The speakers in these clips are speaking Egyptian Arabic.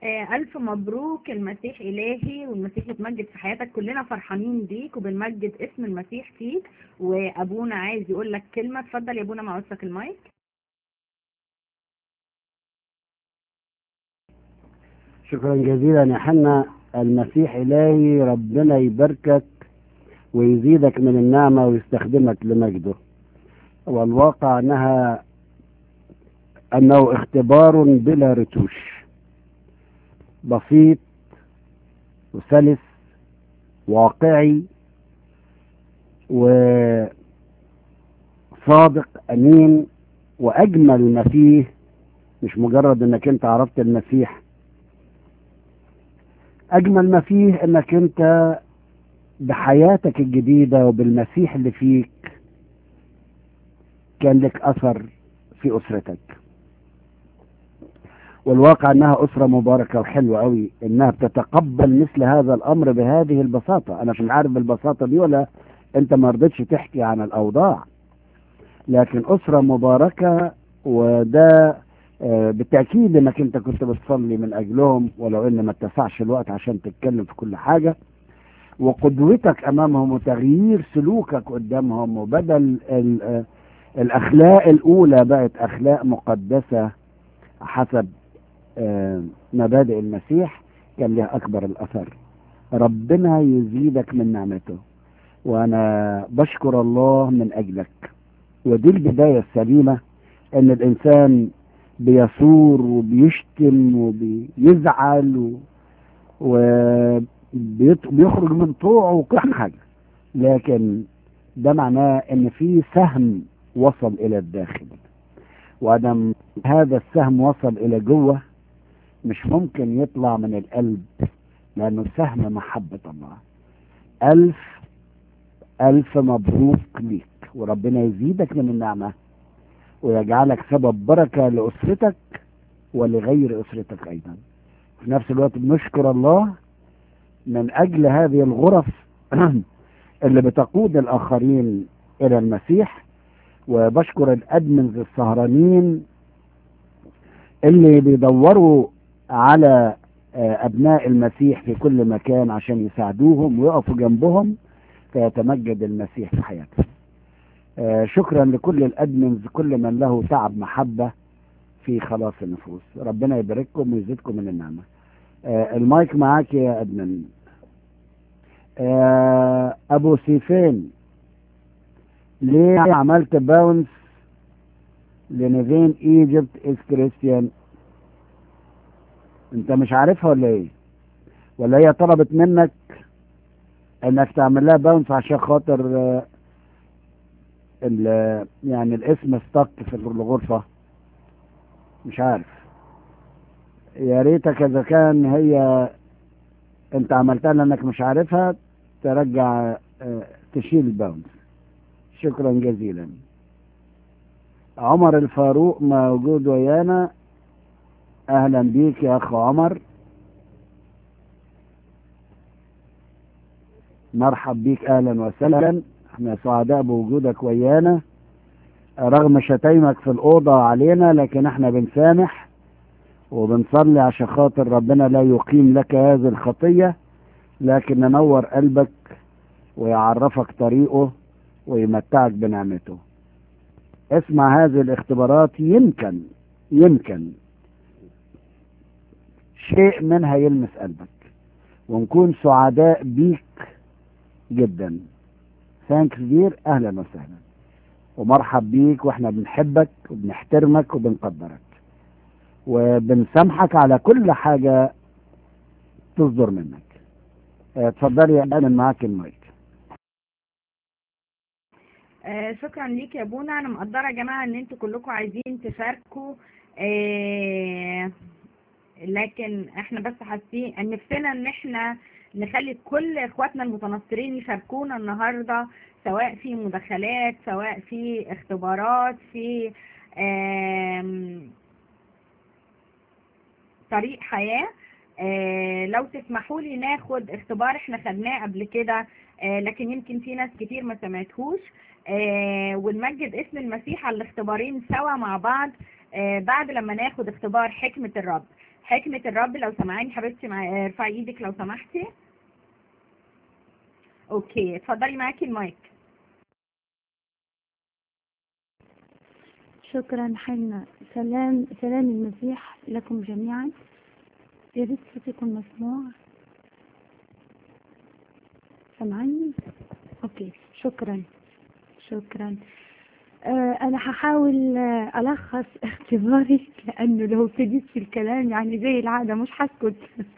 آه، ألف مبروك المسيح إلهي والمسيح يتمجد في حياتك كلنا فرحانين بيك وبنمجد اسم المسيح فيك وأبونا عايز يقول لك كلمة اتفضل يا أبونا مع وصلك المايك شكرا جزيلا يا حنا المسيح إلهي ربنا يباركك ويزيدك من النعمة ويستخدمك لمجده والواقع أنها أنه اختبار بلا رتوش بسيط وسلس واقعي وصادق أمين وأجمل ما فيه مش مجرد انك انت عرفت المسيح اجمل ما فيه انك انت بحياتك الجديدة وبالمسيح اللي فيك كان لك اثر في اسرتك والواقع انها اسرة مباركة وحلوة قوي انها بتتقبل مثل هذا الامر بهذه البساطة انا مش عارف بالبساطة دي ولا انت ما رضيتش تحكي عن الاوضاع لكن اسرة مباركة وده آه، بالتأكيد انك انت كنت بتصلي من اجلهم ولو ان ما اتسعش الوقت عشان تتكلم في كل حاجة وقدوتك امامهم وتغيير سلوكك قدامهم وبدل ال- آه، الاخلاق الاولى بقت اخلاق مقدسة حسب آه، مبادئ المسيح كان لها اكبر الاثر ربنا يزيدك من نعمته وانا بشكر الله من اجلك ودي البداية السليمة ان الانسان بيثور وبيشتم وبيزعل وبيخرج من طوعه وكل حاجة لكن ده معناه ان في سهم وصل الى الداخل وادم هذا السهم وصل الى جوه مش ممكن يطلع من القلب لانه سهم محبة الله الف الف مبروك ليك وربنا يزيدك من النعمة ويجعلك سبب بركة لأسرتك ولغير أسرتك أيضا في نفس الوقت بنشكر الله من أجل هذه الغرف اللي بتقود الآخرين إلى المسيح وبشكر الأدمنز السهرانين اللي بيدوروا على آه، أبناء المسيح في كل مكان عشان يساعدوهم ويقفوا جنبهم فيتمجد المسيح في حياتهم آه، شكرا لكل الادمنز كل من له تعب محبة في خلاص النفوس ربنا يبارككم ويزيدكم من النعمة آه، المايك معاك يا ادمن آه، ابو سيفين ليه عملت باونس لنيفين ايجيبت از كريستيان انت مش عارفها ولا ايه ولا هي طلبت منك انك تعمل لها باونس عشان خاطر آه، ال- يعني الاسم استك في الغرفة مش عارف يا ريتك اذا كان هي انت عملتها لانك مش عارفها ترجع آه، تشيل الباونس شكرا جزيلا عمر الفاروق موجود ويانا اهلا بيك يا اخ عمر مرحب بيك اهلا وسهلا احنا سعداء بوجودك ويانا رغم شتايمك في الأوضة علينا لكن احنا بنسامح وبنصلي عشان خاطر ربنا لا يقيم لك هذه الخطية لكن ننور قلبك ويعرفك طريقه ويمتعك بنعمته اسمع هذه الاختبارات يمكن يمكن شيء منها يلمس قلبك ونكون سعداء بيك جدا ثانكس دير اهلا وسهلا ومرحب بيك واحنا بنحبك وبنحترمك وبنقدرك وبنسامحك على كل حاجة تصدر منك اه، اتفضلي يا انا معاك المايك آه، شكرا ليك يا ابونا انا مقدره يا جماعه ان انتوا كلكم عايزين تشاركوا آه، لكن احنا بس حاسين ان نفسنا ان احنا نخلي كل اخواتنا المتنصرين يشاركونا النهارده سواء في مداخلات سواء في اختبارات في آم، طريق حياه آه، لو تسمحوا لي ناخد اختبار احنا خدناه قبل كده آه، لكن يمكن في ناس كتير ما سمعتهوش آه، ونمجد اسم المسيح على الاختبارين سوا مع بعض آه، بعد لما ناخد اختبار حكمة الرب حكمة الرب لو سمعاني حبيبتي مع... ارفعي ايدك لو سمحتي اوكي اتفضلي معاكي المايك شكرا حنا سلام سلام المسيح لكم جميعا يا ريت صوتكم مسموع سمعني اوكي شكرا شكرا آه انا هحاول آه الخص اختباري لانه لو ابتديت في الكلام يعني زي العاده مش هسكت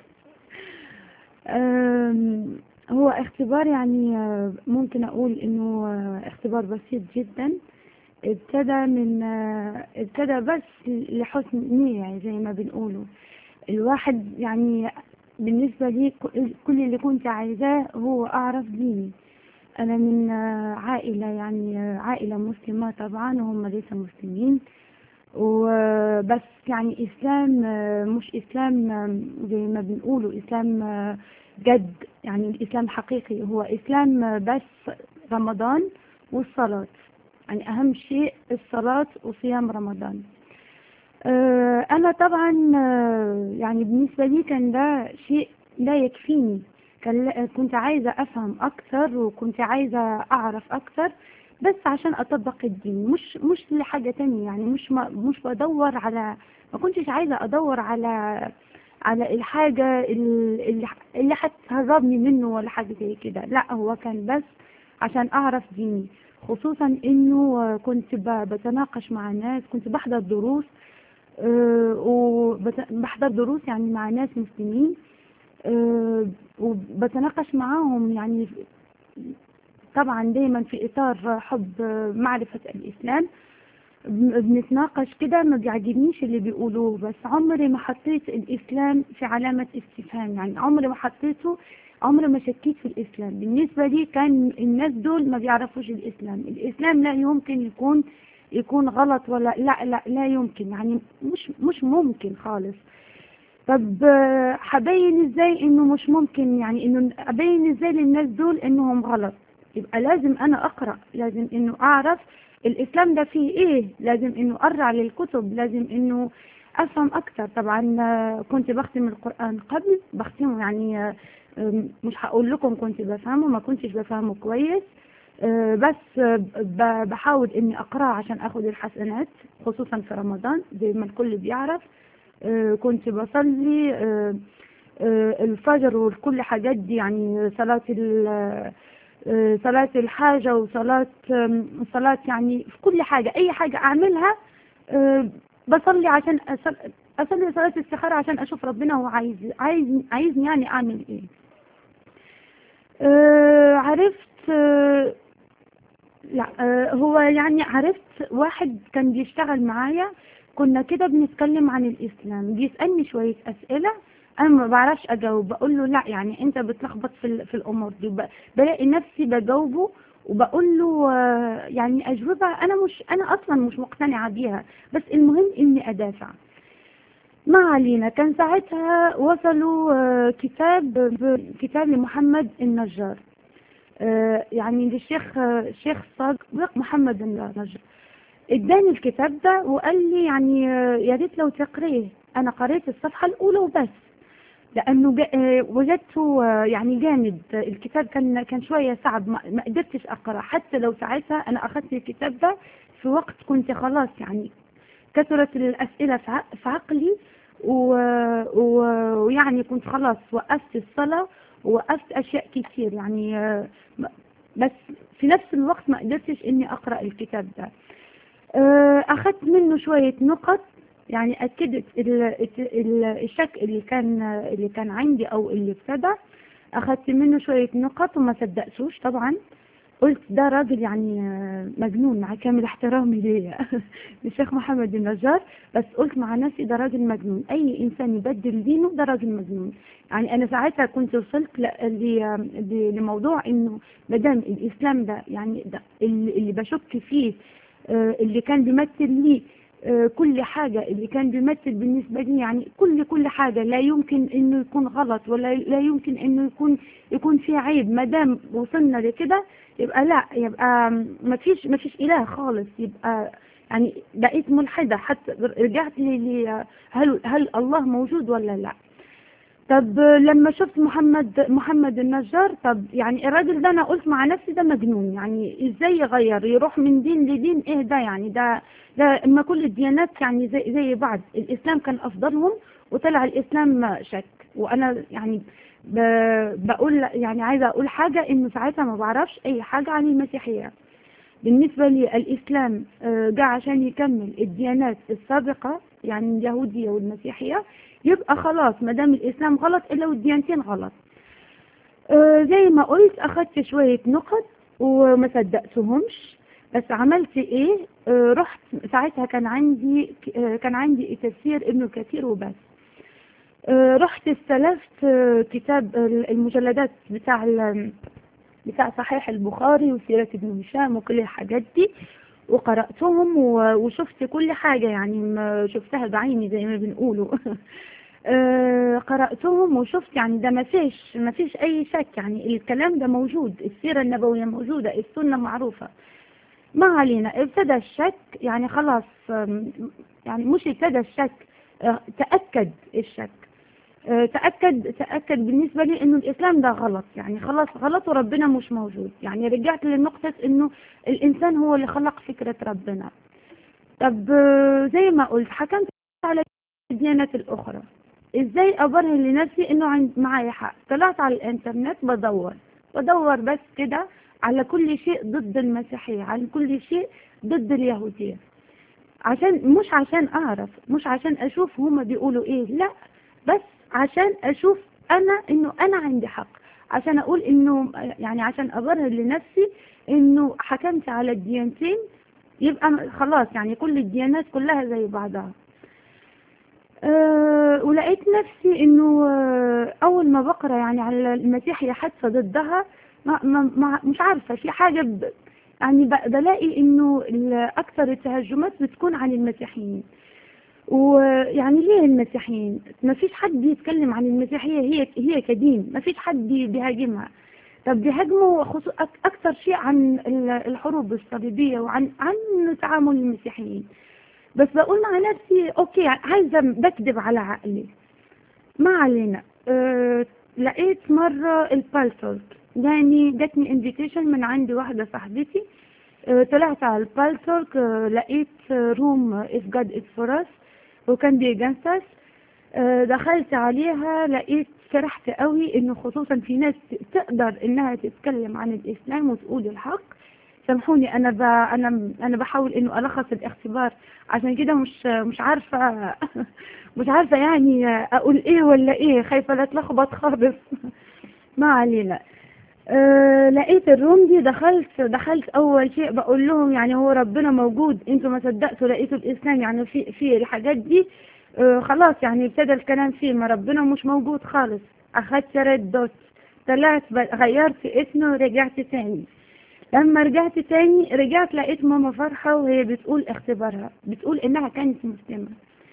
آم، هو اختبار يعني آه، ممكن اقول انه آه، اختبار بسيط جدا ابتدى من آه، ابتدى بس لحسن نية زي ما بنقوله الواحد يعني بالنسبة لي ك- كل اللي كنت عايزاه هو أعرف ديني أنا من آه، عائلة يعني آه، عائلة مسلمة طبعا وهم ليس مسلمين وبس يعني إسلام آه، مش إسلام آه، زي ما بنقوله إسلام آه، جد يعني الإسلام حقيقي هو إسلام آه، بس رمضان والصلاة يعني أهم شيء الصلاة وصيام رمضان آه، أنا طبعا آه، يعني بالنسبة لي كان ده شيء لا يكفيني كان لا- كنت عايزة أفهم أكثر وكنت عايزة أعرف أكثر بس عشان أطبق الدين مش مش لحاجة تانية يعني مش ما مش بدور على ما كنتش عايزة أدور على على الحاجة ال- اللي اللي هتهربني منه ولا حاجة زي كده لا هو كان بس عشان أعرف ديني خصوصا إنه آه، كنت ب- بتناقش مع ناس كنت بحضر دروس وبحضر دروس يعني مع ناس مسلمين آه، وبتناقش معاهم يعني طبعا دايما في إطار حب آه، معرفة الإسلام بن- بنتناقش كده ما بيعجبنيش اللي بيقولوه بس عمري ما حطيت الإسلام في علامة استفهام يعني عمري ما حطيته عمري ما شكيت في الإسلام بالنسبة لي كان الناس دول ما بيعرفوش الإسلام الإسلام لا يمكن يكون يكون غلط ولا لا لا لا يمكن يعني مش مش ممكن خالص طب آه، هبين ازاي انه مش ممكن يعني انه ابين ازاي للناس دول انهم غلط يبقى لازم انا اقرا لازم انه اعرف الاسلام ده فيه ايه لازم انه ارجع للكتب لازم انه افهم اكثر طبعا آه، كنت بختم القران قبل بختمه يعني آه، آم، مش هقول لكم كنت بفهمه ما كنتش بفهمه كويس آه، بس آه، ب- بحاول اني اقراه عشان اخد الحسنات خصوصا في رمضان زي ما الكل بيعرف آه، كنت بصلي آه، آه، الفجر وكل حاجات دي يعني صلاة ال- آه، صلاة الحاجة وصلاة آم، صلاة يعني في كل حاجة أي حاجة أعملها آه، بصلي عشان أصل- أصلي صلاة الاستخارة عشان أشوف ربنا هو عايز عايز عايزني يعني أعمل إيه آه، عرفت آه، لا آه، هو يعني عرفت واحد كان بيشتغل معايا كنا كده بنتكلم عن الإسلام بيسألني شوية أسئلة أنا ما بعرفش أجاوب بقول له لا يعني أنت بتلخبط في, ال- في الأمور دي ب- بلاقي نفسي بجاوبه وبقول له آه، يعني أجوبة أنا مش أنا أصلا مش مقتنعة بيها بس المهم إني أدافع ما علينا كان ساعتها وصلوا آه، كتاب ب- كتاب لمحمد النجار آه، يعني للشيخ آه، الشيخ صادق محمد النجار اداني الكتاب ده وقال لي يعني آه، يا ريت لو تقريه انا قريت الصفحه الاولى وبس لانه جا- آه، وجدته آه، يعني جامد آه، الكتاب كان كان شويه صعب ما ما قدرتش اقرا حتى لو ساعتها انا اخذت الكتاب ده في وقت كنت خلاص يعني كثرت الاسئله في عق- في عقلي و- و- ويعني كنت خلاص وقفت الصلاه ووقفت اشياء كتير يعني آه، م- بس في نفس الوقت ما قدرتش اني اقرا الكتاب ده آه، أخذت منه شوية نقط يعني أكدت ال- ال- الشك اللي كان اللي كان عندي أو اللي ابتدى أخذت منه شوية نقط وما صدقتوش طبعا قلت ده راجل يعني آه، مجنون مع كامل احترامي ليا للشيخ محمد النجار بس قلت مع نفسي ده راجل مجنون أي إنسان يبدل دينه ده راجل مجنون يعني أنا ساعتها كنت وصلت ل- ل- ل- لموضوع إنه مادام الإسلام ده يعني ده اللي اللي بشك فيه آه، اللي كان بيمثل لي آه، كل حاجة اللي كان بيمثل بالنسبة لي يعني كل كل حاجة لا يمكن انه يكون غلط ولا لا يمكن انه يكون يكون في عيب ما دام وصلنا لكده يبقى لا يبقى ما فيش ما فيش اله خالص يبقى يعني بقيت ملحدة حتى رجعت لي لي- هل هل الله موجود ولا لا طب لما شفت محمد محمد النجار طب يعني الراجل ده انا قلت مع نفسي ده مجنون يعني ازاي يغير يروح من دين لدين ايه ده يعني ده ده اما كل الديانات يعني زي زي بعض الاسلام كان افضلهم وطلع الاسلام شك وانا يعني ب- بقول يعني عايزه اقول حاجه انه ساعتها ما بعرفش اي حاجه عن المسيحيه بالنسبه لي الاسلام آه، جه عشان يكمل الديانات السابقه يعني اليهوديه والمسيحيه يبقى خلاص ما دام الاسلام غلط الا والديانتين غلط آه، زي ما قلت اخدت شويه نقط وما صدقتهمش بس عملت ايه آه، رحت ساعتها كان عندي آه، كان عندي تفسير ابن كثير وبس آه، رحت استلفت آه، كتاب المجلدات بتاع ال- بتاع صحيح البخاري وسيرة ابن هشام وكل الحاجات دي وقرأتهم و- وشفت كل حاجة يعني ما شفتها بعيني زي ما بنقولوا آه، قرأتهم وشفت يعني ده ما فيش ما فيش أي شك يعني الكلام ده موجود السيرة النبوية موجودة السنة معروفة ما علينا ابتدى الشك يعني خلاص آم، يعني مش ابتدى الشك آه، تأكد الشك آه، تأكد تأكد بالنسبة لي إنه الإسلام ده غلط يعني خلاص غلط وربنا مش موجود يعني رجعت لنقطة إنه الإنسان هو اللي خلق فكرة ربنا طب آه، زي ما قلت حكمت على الديانات الأخرى إزاي أبرهن لنفسي إنه عند معايا حق طلعت على الإنترنت بدور بدور بس كده على كل شيء ضد المسيحية على كل شيء ضد اليهودية عشان مش عشان أعرف مش عشان أشوف هما بيقولوا إيه لا بس عشان أشوف أنا إنه أنا عندي حق عشان أقول إنه يعني عشان أبرهن لنفسي إنه حكمت على الديانتين يبقى خلاص يعني كل الديانات كلها زي بعضها أه ولقيت نفسي انه آه، اول ما بقرا يعني على المسيح يحدث ضدها ما ما ما مش عارفه في حاجه ب يعني ب- بلاقي انه ال- اكثر التهجمات بتكون عن المسيحيين ويعني ليه المسيحيين ما فيش حد بيتكلم عن المسيحيه هي هي كدين ما فيش حد بي- بيهاجمها طب بيهاجموا خصو- أك- اكثر شيء عن ال- الحروب الصليبيه وعن عن تعامل المسيحيين بس بقول مع نفسي اوكي عايزه بكذب على عقلي ما علينا أه لقيت مرة البالتورك يعني جاتني انفيتيشن من عندي واحدة صاحبتي أه طلعت على البالتورك أه لقيت روم اف جاد ات فور اس وكان بيجنسس أه دخلت عليها لقيت فرحت قوي انه خصوصا في ناس تقدر انها تتكلم عن الاسلام وتقول الحق سامحوني انا ب... انا انا بحاول انه الخص الاختبار عشان كده مش مش عارفه مش عارفه يعني اقول ايه ولا ايه خايفه لا اتلخبط خالص ما علينا أه لقيت الروم دي دخلت دخلت اول شيء بقول لهم يعني هو ربنا موجود انتوا ما صدقتوا لقيتوا الاسلام يعني في في الحاجات دي أه خلاص يعني ابتدى الكلام فيه ما ربنا مش موجود خالص اخدت ريد دوت طلعت ب- غيرت اسمه ورجعت تاني لما رجعت تاني رجعت لقيت ماما فرحة وهي بتقول اختبارها بتقول انها كانت مسلمة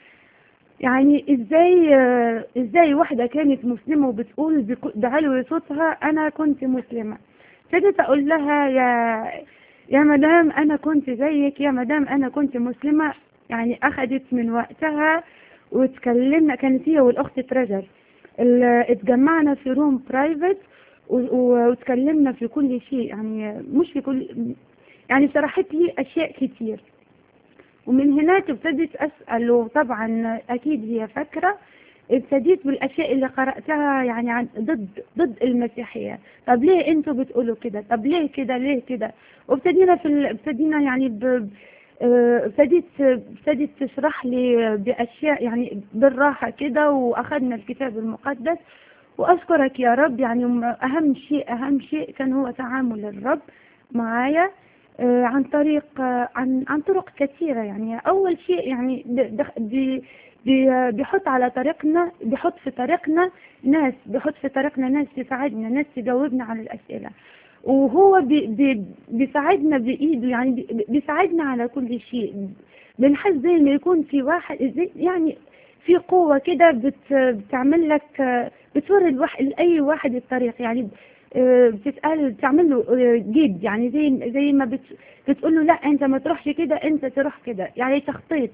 يعني ازاي آه، ازاي واحدة كانت مسلمة وبتقول بك- بعلو صوتها انا كنت مسلمة ابتديت اقول لها يا يا مدام انا كنت زيك يا مدام انا كنت مسلمة يعني اخدت من وقتها واتكلمنا كانت هي والاخت تريجر ال- اتجمعنا في روم برايفت و- و- واتكلمنا في كل شيء يعني مش في كل يعني شرحت لي اشياء كتير ومن هناك ابتديت اسال وطبعا اكيد هي فاكره ابتديت بالاشياء اللي قراتها يعني عن ضد ضد المسيحيه طب ليه انتوا بتقولوا كده طب ليه كده ليه كده وابتدينا في ال... ابتدينا يعني ب... آه، ابتديت ابتديت تشرح لي باشياء يعني بالراحه كده واخذنا الكتاب المقدس وأشكرك يا رب يعني م- أهم شيء أهم شيء كان هو تعامل الرب معايا آه، عن طريق آه، عن عن طرق كثيرة يعني أول شيء يعني ب- دخ- بي- بي- بيحط على طريقنا بيحط في طريقنا ناس بيحط في طريقنا ناس تساعدنا ناس تجاوبنا على الأسئلة وهو بي بي بيساعدنا بإيده يعني بي بيساعدنا على كل شيء بنحس زي ما يكون في واحد زي يعني في قوة كده بت بتعمل لك بتوري الواحد لأي واحد الطريق يعني آه، بتسأل بتعمل له آه، جد يعني زي زي ما بت بتقول له لا انت ما تروحش كده انت تروح كده يعني تخطيط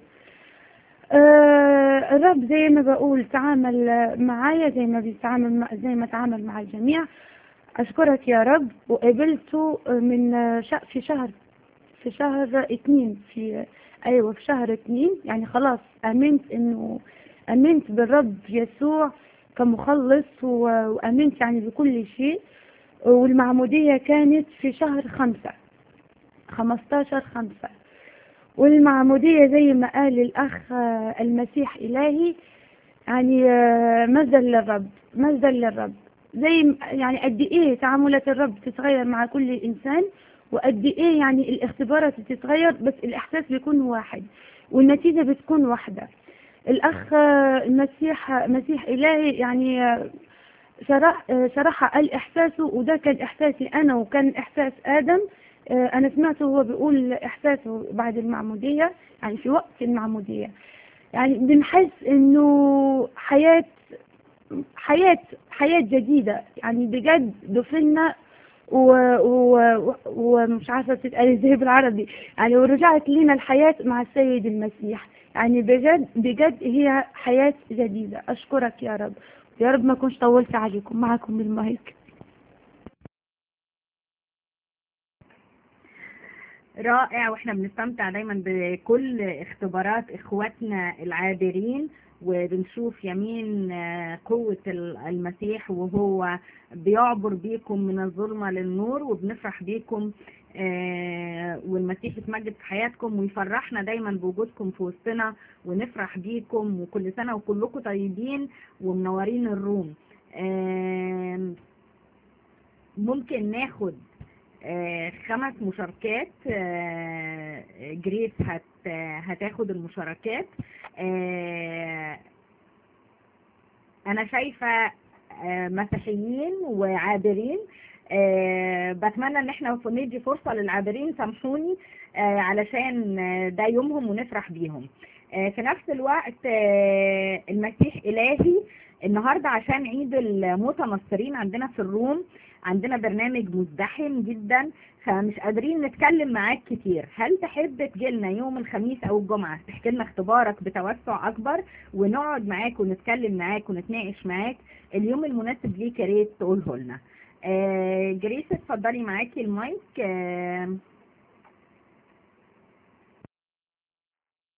آه، الرب زي ما بقول تعامل معايا زي ما بيتعامل مع زي ما تعامل مع الجميع أشكرك يا رب وقابلته من ش- في شهر في شهر اتنين في أيوة في شهر اتنين يعني خلاص آمنت إنه آمنت بالرب يسوع كمخلص و- وآمنت يعني بكل شيء والمعمودية كانت في شهر خمسة خمستاشر خمسة والمعمودية زي ما قال الأخ آه، المسيح إلهي يعني آه، مجدا للرب مجدا للرب زي م- يعني قد إيه تعاملات الرب تتغير مع كل إنسان وقد إيه يعني الاختبارات بتتغير بس الإحساس بيكون واحد والنتيجة بتكون واحدة الأخ آه، المسيح مسيح إلهي يعني آه، شرح آه، شرح قال إحساسه وده كان إحساسي أنا وكان إحساس آدم آه، أنا سمعته وهو بيقول إحساسه بعد المعمودية يعني في وقت المعمودية يعني بنحس إنه حياة حياة حياة جديدة يعني بجد دفنا و... و... ومش عارفة بتتقال ازاي بالعربي يعني ورجعت لنا الحياة مع السيد المسيح يعني بجد بجد هي حياة جديدة أشكرك يا رب يا رب ما كنتش طولت عليكم معكم المايك رائع واحنا بنستمتع دايما بكل اختبارات اخواتنا العابرين وبنشوف يمين آه، قوة ال- المسيح وهو بيعبر بيكم من الظلمة للنور وبنفرح بيكم آه، والمسيح يتمجد في حياتكم ويفرحنا دايما بوجودكم في وسطنا ونفرح بيكم وكل سنة وكلكم طيبين ومنورين الروم آم، ممكن ناخد آه، خمس مشاركات آه، جريس هت هتاخد المشاركات آه، انا شايفة آه، مسيحيين وعابرين آه، بتمنى ان احنا ندي فرصة للعابرين سامحوني آه، علشان آه، ده يومهم ونفرح بيهم آه، في نفس الوقت آه، المسيح إلهي النهاردة عشان عيد المتنصرين عندنا في الروم عندنا برنامج مزدحم جدا فمش قادرين نتكلم معاك كتير هل تحب تجيلنا يوم الخميس او الجمعة تحكي لنا اختبارك بتوسع اكبر ونقعد معاك ونتكلم معاك ونتناقش معاك اليوم المناسب ليك يا ريت تقوله لنا آه جريس اتفضلي معاكي المايك آه